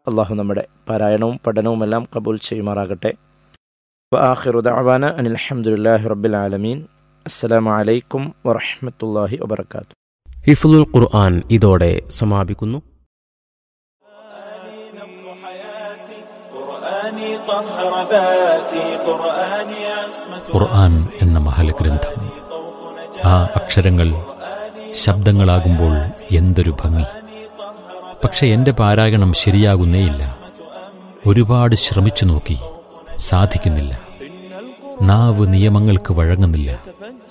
അള്ളാഹു നമ്മുടെ പാരായണവും പഠനവും എല്ലാം കബൂൽ ചെയ്യുമാറാകട്ടെ ആഖിറു ദഅവാന അനിൽ അൽഹംദുലില്ലാഹി റബ്ബിൽ ആലമീൻ അസ്സലാമു അലൈക്കും വറഹ്മത്തുള്ളാഹി വബർക്കാത്തു ഹിഫുൽ ഖുർആൻ ഇതോടെ സമാപിക്കുന്നു ഖുർആൻ എന്ന മഹലഗ്രന്ഥം ആ അക്ഷരങ്ങൾ ശബ്ദങ്ങളാകുമ്പോൾ എന്തൊരു ഭംഗി പക്ഷെ എന്റെ പാരായണം ശരിയാകുന്നേയില്ല ഒരുപാട് ശ്രമിച്ചു നോക്കി സാധിക്കുന്നില്ല നാവ് നിയമങ്ങൾക്ക് വഴങ്ങുന്നില്ല